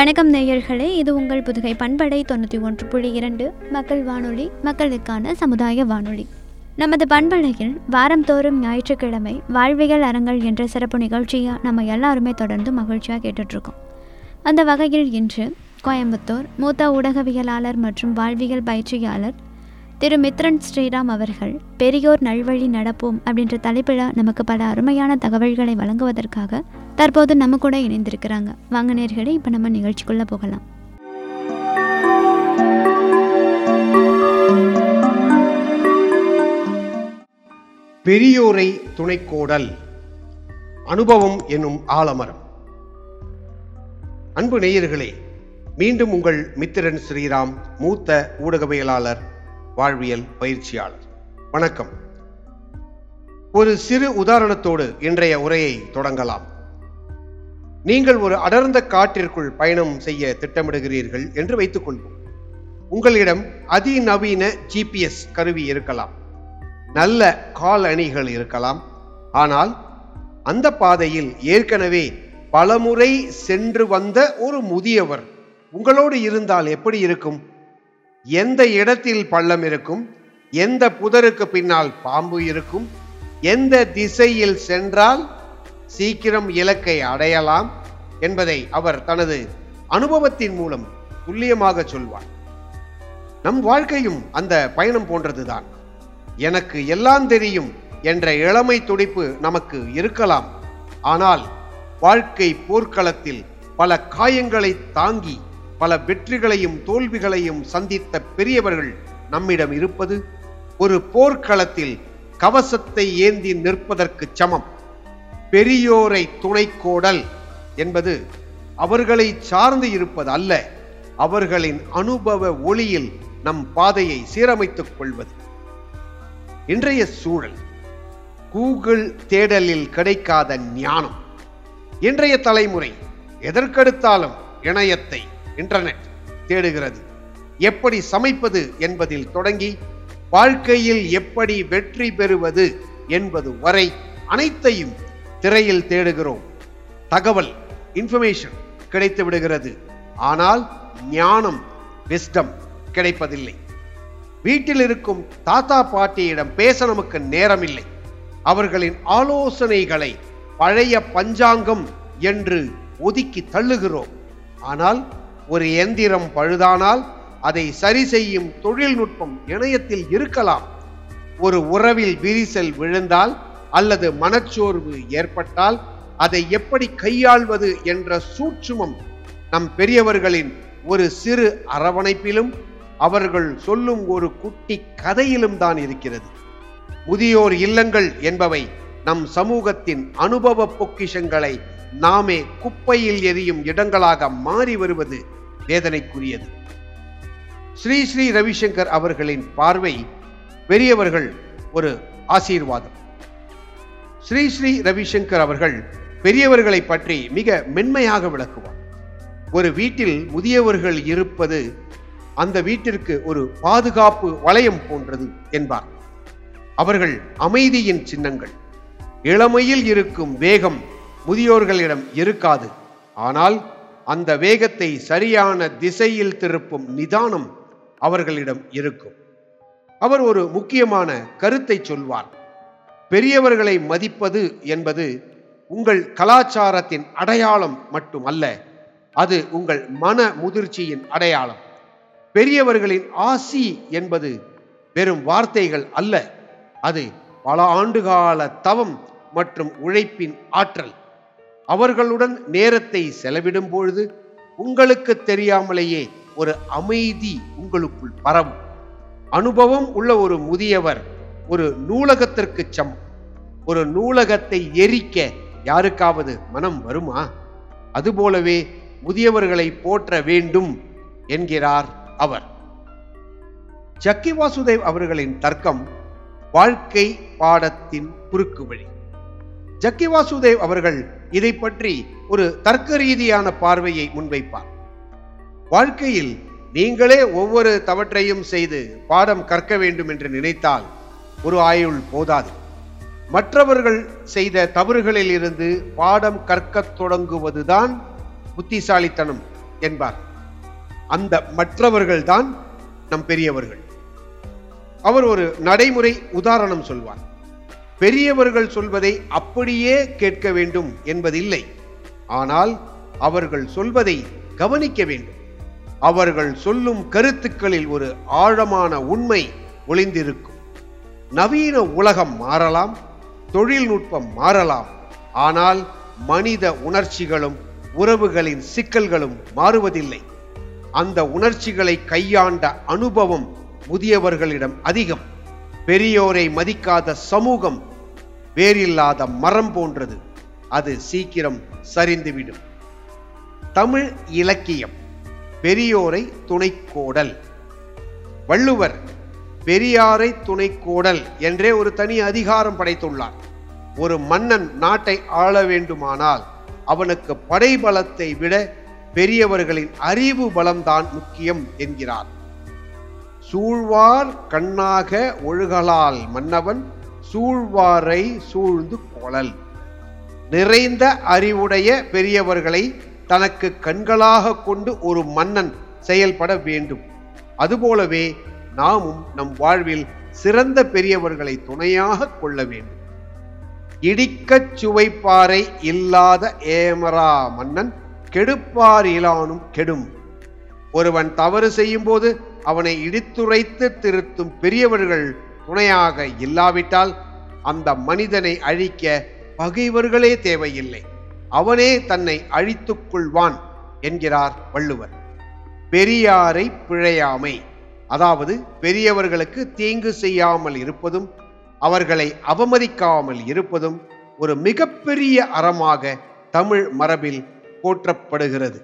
வணக்கம் நேயர்களே இது உங்கள் புதுகை பண்படை தொண்ணூற்றி ஒன்று புள்ளி இரண்டு மக்கள் வானொலி மக்களுக்கான சமுதாய வானொலி நமது பண்பலையில் வாரந்தோறும் ஞாயிற்றுக்கிழமை வாழ்வியல் அரங்கள் என்ற சிறப்பு நிகழ்ச்சியை நம்ம எல்லாருமே தொடர்ந்து மகிழ்ச்சியாக கேட்டுட்ருக்கோம் அந்த வகையில் இன்று கோயம்புத்தூர் மூத்த ஊடகவியலாளர் மற்றும் வாழ்வியல் பயிற்சியாளர் திரு மித்ரன் ஸ்ரீராம் அவர்கள் பெரியோர் நல்வழி நடப்போம் அப்படின்ற தலைப்பில் நமக்கு பல அருமையான தகவல்களை வழங்குவதற்காக தற்போது நம்ம கூட இணைந்திருக்கிறாங்க வாங்க நேர்களே இப்போ நம்ம நிகழ்ச்சிக்குள்ளே போகலாம் பெரியோரை துணைக்கோடல் அனுபவம் என்னும் ஆலமரம் அன்பு நேயர்களே மீண்டும் உங்கள் மித்திரன் ஸ்ரீராம் மூத்த ஊடகவியலாளர் வாழ்வியல் பயிற்சியாளர் வணக்கம் ஒரு சிறு உதாரணத்தோடு இன்றைய உரையை தொடங்கலாம் நீங்கள் ஒரு அடர்ந்த காட்டிற்குள் பயணம் செய்ய திட்டமிடுகிறீர்கள் என்று வைத்துக் கொள்வோம் உங்களிடம் அதிநவீன ஜிபிஎஸ் கருவி இருக்கலாம் நல்ல கால் அணிகள் இருக்கலாம் ஆனால் அந்த பாதையில் ஏற்கனவே பலமுறை சென்று வந்த ஒரு முதியவர் உங்களோடு இருந்தால் எப்படி இருக்கும் எந்த இடத்தில் பள்ளம் இருக்கும் எந்த புதருக்கு பின்னால் பாம்பு இருக்கும் எந்த திசையில் சென்றால் சீக்கிரம் இலக்கை அடையலாம் என்பதை அவர் தனது அனுபவத்தின் மூலம் துல்லியமாக சொல்வார் நம் வாழ்க்கையும் அந்த பயணம் போன்றதுதான் எனக்கு எல்லாம் தெரியும் என்ற இளமை துடிப்பு நமக்கு இருக்கலாம் ஆனால் வாழ்க்கை போர்க்களத்தில் பல காயங்களை தாங்கி பல வெற்றிகளையும் தோல்விகளையும் சந்தித்த பெரியவர்கள் நம்மிடம் இருப்பது ஒரு போர்க்களத்தில் கவசத்தை ஏந்தி நிற்பதற்கு சமம் பெரியோரை துணைக்கோடல் என்பது அவர்களை சார்ந்து இருப்பது அல்ல அவர்களின் அனுபவ ஒளியில் நம் பாதையை சீரமைத்துக் கொள்வது இன்றைய சூழல் கூகுள் தேடலில் கிடைக்காத ஞானம் இன்றைய தலைமுறை எதற்கெடுத்தாலும் இணையத்தை இன்டர்நெட் தேடுகிறது எப்படி சமைப்பது என்பதில் தொடங்கி வாழ்க்கையில் எப்படி வெற்றி பெறுவது என்பது வரை அனைத்தையும் திரையில் தேடுகிறோம் தகவல் இன்ஃபர்மேஷன் கிடைத்து விடுகிறது ஆனால் ஞானம் விஸ்டம் கிடைப்பதில்லை வீட்டில் இருக்கும் தாத்தா பாட்டியிடம் பேச நமக்கு நேரமில்லை அவர்களின் ஆலோசனைகளை பழைய பஞ்சாங்கம் என்று ஒதுக்கி தள்ளுகிறோம் ஆனால் ஒரு எந்திரம் பழுதானால் அதை சரி செய்யும் தொழில்நுட்பம் இணையத்தில் இருக்கலாம் ஒரு உறவில் விரிசல் விழுந்தால் அல்லது மனச்சோர்வு ஏற்பட்டால் அதை எப்படி கையாள்வது என்ற சூட்சுமம் நம் பெரியவர்களின் ஒரு சிறு அரவணைப்பிலும் அவர்கள் சொல்லும் ஒரு குட்டி கதையிலும் தான் இருக்கிறது முதியோர் இல்லங்கள் என்பவை நம் சமூகத்தின் அனுபவ பொக்கிஷங்களை நாமே குப்பையில் எரியும் இடங்களாக மாறி வருவது வேதனைக்குரியது ஸ்ரீ ஸ்ரீ ரவிசங்கர் அவர்களின் பார்வை பெரியவர்கள் ஒரு ஆசீர்வாதம் ஸ்ரீ ஸ்ரீ ரவிசங்கர் அவர்கள் பெரியவர்களை பற்றி மிக மென்மையாக விளக்குவார் ஒரு வீட்டில் முதியவர்கள் இருப்பது அந்த வீட்டிற்கு ஒரு பாதுகாப்பு வளையம் போன்றது என்பார் அவர்கள் அமைதியின் சின்னங்கள் இளமையில் இருக்கும் வேகம் முதியோர்களிடம் இருக்காது ஆனால் அந்த வேகத்தை சரியான திசையில் திருப்பும் நிதானம் அவர்களிடம் இருக்கும் அவர் ஒரு முக்கியமான கருத்தை சொல்வார் பெரியவர்களை மதிப்பது என்பது உங்கள் கலாச்சாரத்தின் அடையாளம் மட்டுமல்ல அது உங்கள் மன முதிர்ச்சியின் அடையாளம் பெரியவர்களின் ஆசி என்பது வெறும் வார்த்தைகள் அல்ல அது பல ஆண்டுகால தவம் மற்றும் உழைப்பின் ஆற்றல் அவர்களுடன் நேரத்தை செலவிடும் பொழுது உங்களுக்கு தெரியாமலேயே ஒரு அமைதி உங்களுக்குள் பரவும் அனுபவம் உள்ள ஒரு முதியவர் ஒரு நூலகத்திற்கு சமம் ஒரு நூலகத்தை எரிக்க யாருக்காவது மனம் வருமா அதுபோலவே முதியவர்களை போற்ற வேண்டும் என்கிறார் அவர் ஜக்கி வாசுதேவ் அவர்களின் தர்க்கம் வாழ்க்கை பாடத்தின் குறுக்கு வழி ஜக்கி வாசுதேவ் அவர்கள் இதை பற்றி ஒரு தர்க்க ரீதியான பார்வையை முன்வைப்பார் வாழ்க்கையில் நீங்களே ஒவ்வொரு தவற்றையும் செய்து பாடம் கற்க வேண்டும் என்று நினைத்தால் ஒரு ஆயுள் போதாது மற்றவர்கள் செய்த தவறுகளில் இருந்து பாடம் கற்கத் தொடங்குவதுதான் புத்திசாலித்தனம் என்பார் அந்த மற்றவர்கள் தான் நம் பெரியவர்கள் அவர் ஒரு நடைமுறை உதாரணம் சொல்வார் பெரியவர்கள் சொல்வதை அப்படியே கேட்க வேண்டும் என்பதில்லை ஆனால் அவர்கள் சொல்வதை கவனிக்க வேண்டும் அவர்கள் சொல்லும் கருத்துக்களில் ஒரு ஆழமான உண்மை ஒளிந்திருக்கும் நவீன உலகம் மாறலாம் தொழில்நுட்பம் மாறலாம் ஆனால் மனித உணர்ச்சிகளும் உறவுகளின் சிக்கல்களும் மாறுவதில்லை அந்த உணர்ச்சிகளை கையாண்ட அனுபவம் முதியவர்களிடம் அதிகம் பெரியோரை மதிக்காத சமூகம் வேறில்லாத மரம் போன்றது அது சீக்கிரம் சரிந்துவிடும் தமிழ் இலக்கியம் பெரியோரை துணைக்கோடல் வள்ளுவர் பெரியாரை துணைக்கோடல் என்றே ஒரு தனி அதிகாரம் படைத்துள்ளார் ஒரு மன்னன் நாட்டை ஆள வேண்டுமானால் அவனுக்கு படைபலத்தை விட பெரியவர்களின் அறிவு பலம்தான் முக்கியம் என்கிறார் சூழ்வார் கண்ணாக ஒழுகலால் மன்னவன் சூழ்வாரை சூழ்ந்து கோளல் நிறைந்த அறிவுடைய பெரியவர்களை தனக்கு கண்களாக கொண்டு ஒரு மன்னன் செயல்பட வேண்டும் அதுபோலவே நாமும் நம் வாழ்வில் சிறந்த பெரியவர்களை துணையாக கொள்ள வேண்டும் இடிக்கச் சுவைப்பாறை இல்லாத ஏமரா மன்னன் கெடுப்பார் இலானும் கெடும் ஒருவன் தவறு செய்யும் போது அவனை இடித்துரைத்து திருத்தும் பெரியவர்கள் துணையாக இல்லாவிட்டால் அந்த மனிதனை அழிக்க பகைவர்களே தேவையில்லை அவனே தன்னை அழித்துக் கொள்வான் என்கிறார் வள்ளுவர் பெரியாரை பிழையாமை அதாவது பெரியவர்களுக்கு தீங்கு செய்யாமல் இருப்பதும் அவர்களை அவமதிக்காமல் இருப்பதும் ஒரு மிகப்பெரிய அறமாக தமிழ் மரபில் போற்றப்படுகிறது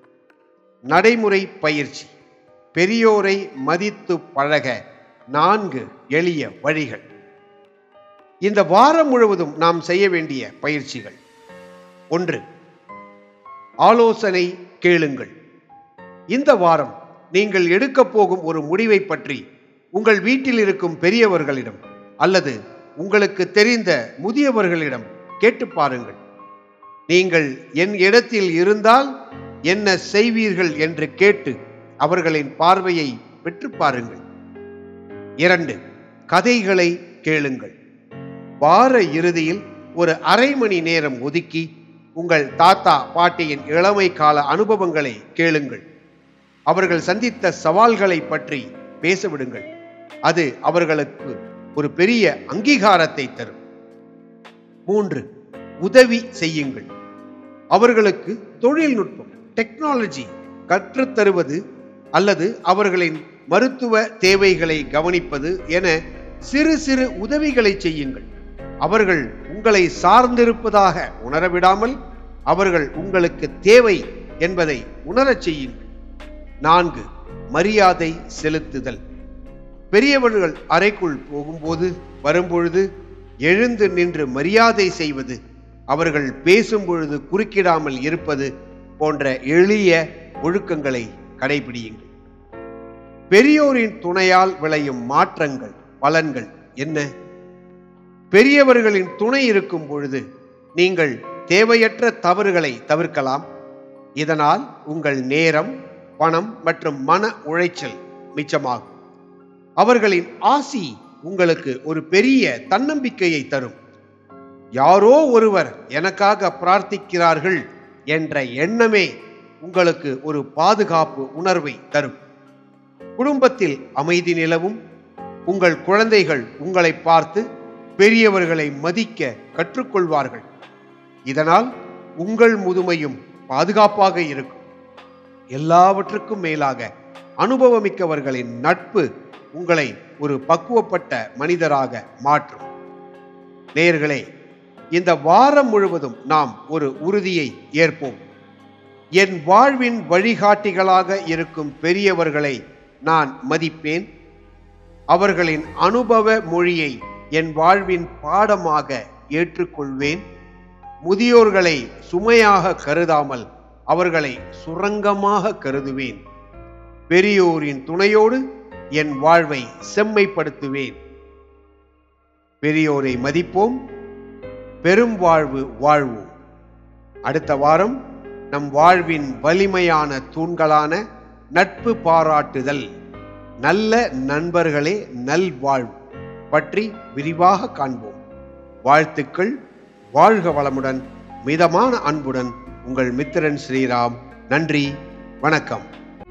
நடைமுறை பயிற்சி பெரியோரை மதித்து பழக நான்கு எளிய வழிகள் இந்த வாரம் முழுவதும் நாம் செய்ய வேண்டிய பயிற்சிகள் ஒன்று ஆலோசனை கேளுங்கள் இந்த வாரம் நீங்கள் எடுக்கப் போகும் ஒரு முடிவை பற்றி உங்கள் வீட்டில் இருக்கும் பெரியவர்களிடம் அல்லது உங்களுக்கு தெரிந்த முதியவர்களிடம் கேட்டு பாருங்கள் நீங்கள் என் இடத்தில் இருந்தால் என்ன செய்வீர்கள் என்று கேட்டு அவர்களின் பார்வையை பெற்று பாருங்கள் இரண்டு கதைகளை கேளுங்கள் வார இறுதியில் ஒரு அரை மணி நேரம் ஒதுக்கி உங்கள் தாத்தா பாட்டியின் இளமை கால அனுபவங்களை கேளுங்கள் அவர்கள் சந்தித்த சவால்களை பற்றி பேசவிடுங்கள் அது அவர்களுக்கு ஒரு பெரிய அங்கீகாரத்தை தரும் மூன்று உதவி செய்யுங்கள் அவர்களுக்கு தொழில்நுட்பம் டெக்னாலஜி கற்றுத்தருவது அல்லது அவர்களின் மருத்துவ தேவைகளை கவனிப்பது என சிறு சிறு உதவிகளை செய்யுங்கள் அவர்கள் உங்களை சார்ந்திருப்பதாக உணரவிடாமல் அவர்கள் உங்களுக்கு தேவை என்பதை உணரச் செய்யுங்கள் நான்கு மரியாதை செலுத்துதல் பெரியவர்கள் அறைக்குள் போகும்போது வரும்பொழுது எழுந்து நின்று மரியாதை செய்வது அவர்கள் பேசும் பொழுது குறுக்கிடாமல் இருப்பது போன்ற எளிய ஒழுக்கங்களை கடைபிடியுங்கள் பெரியோரின் துணையால் விளையும் மாற்றங்கள் பலன்கள் என்ன பெரியவர்களின் துணை இருக்கும் பொழுது நீங்கள் தேவையற்ற தவறுகளை தவிர்க்கலாம் இதனால் உங்கள் நேரம் பணம் மற்றும் மன உளைச்சல் மிச்சமாகும் அவர்களின் ஆசி உங்களுக்கு ஒரு பெரிய தன்னம்பிக்கையை தரும் யாரோ ஒருவர் எனக்காக பிரார்த்திக்கிறார்கள் என்ற எண்ணமே உங்களுக்கு ஒரு பாதுகாப்பு உணர்வை தரும் குடும்பத்தில் அமைதி நிலவும் உங்கள் குழந்தைகள் உங்களை பார்த்து பெரியவர்களை மதிக்க கற்றுக்கொள்வார்கள் இதனால் உங்கள் முதுமையும் பாதுகாப்பாக இருக்கும் எல்லாவற்றுக்கும் மேலாக அனுபவமிக்கவர்களின் நட்பு உங்களை ஒரு பக்குவப்பட்ட மனிதராக மாற்றும் நேயர்களே இந்த வாரம் முழுவதும் நாம் ஒரு உறுதியை ஏற்போம் என் வாழ்வின் வழிகாட்டிகளாக இருக்கும் பெரியவர்களை நான் மதிப்பேன் அவர்களின் அனுபவ மொழியை என் வாழ்வின் பாடமாக ஏற்றுக்கொள்வேன் முதியோர்களை சுமையாக கருதாமல் அவர்களை சுரங்கமாக கருதுவேன் பெரியோரின் துணையோடு என் வாழ்வை செம்மைப்படுத்துவேன் பெரியோரை மதிப்போம் பெரும் வாழ்வு வாழ்வோம் அடுத்த வாரம் நம் வாழ்வின் வலிமையான தூண்களான நட்பு பாராட்டுதல் நல்ல நண்பர்களே நல்வாழ்வு பற்றி விரிவாக காண்போம் வாழ்த்துக்கள் வாழ்க வளமுடன் மிதமான அன்புடன் உங்கள் மித்திரன் ஸ்ரீராம் நன்றி வணக்கம்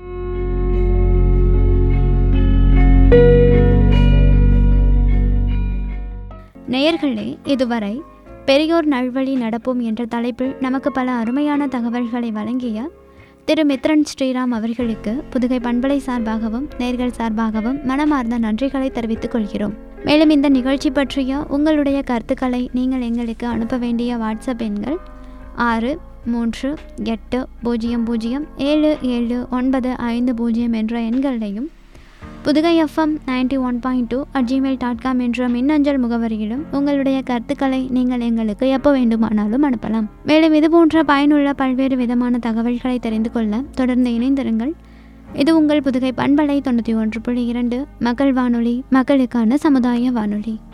நேயர்களே இதுவரை பெரியோர் நல்வழி நடப்போம் என்ற தலைப்பில் நமக்கு பல அருமையான தகவல்களை வழங்கிய திரு மித்ரன் ஸ்ரீராம் அவர்களுக்கு புதுகை பண்பலை சார்பாகவும் நேர்கள் சார்பாகவும் மனமார்ந்த நன்றிகளை தெரிவித்துக் கொள்கிறோம் மேலும் இந்த நிகழ்ச்சி பற்றிய உங்களுடைய கருத்துக்களை நீங்கள் எங்களுக்கு அனுப்ப வேண்டிய வாட்ஸ்அப் எண்கள் ஆறு மூன்று எட்டு பூஜ்ஜியம் பூஜ்ஜியம் ஏழு ஏழு ஒன்பது ஐந்து பூஜ்ஜியம் என்ற எண்களையும் Pudugai FM ninety one point two at Gmail dot com என்ற மின்னஞ்சல் முகவரியிலும் உங்களுடைய கருத்துக்களை நீங்கள் எங்களுக்கு எப்போ வேண்டுமானாலும் அனுப்பலாம் மேலும் இது போன்ற பயனுள்ள பல்வேறு விதமான தகவல்களை தெரிந்து கொள்ள தொடர்ந்து இணைந்திருங்கள் இது உங்கள் புதுகை பண்பலை தொண்ணூற்றி ஒன்று புள்ளி இரண்டு மக்கள் வானொலி மக்களுக்கான சமுதாய வானொலி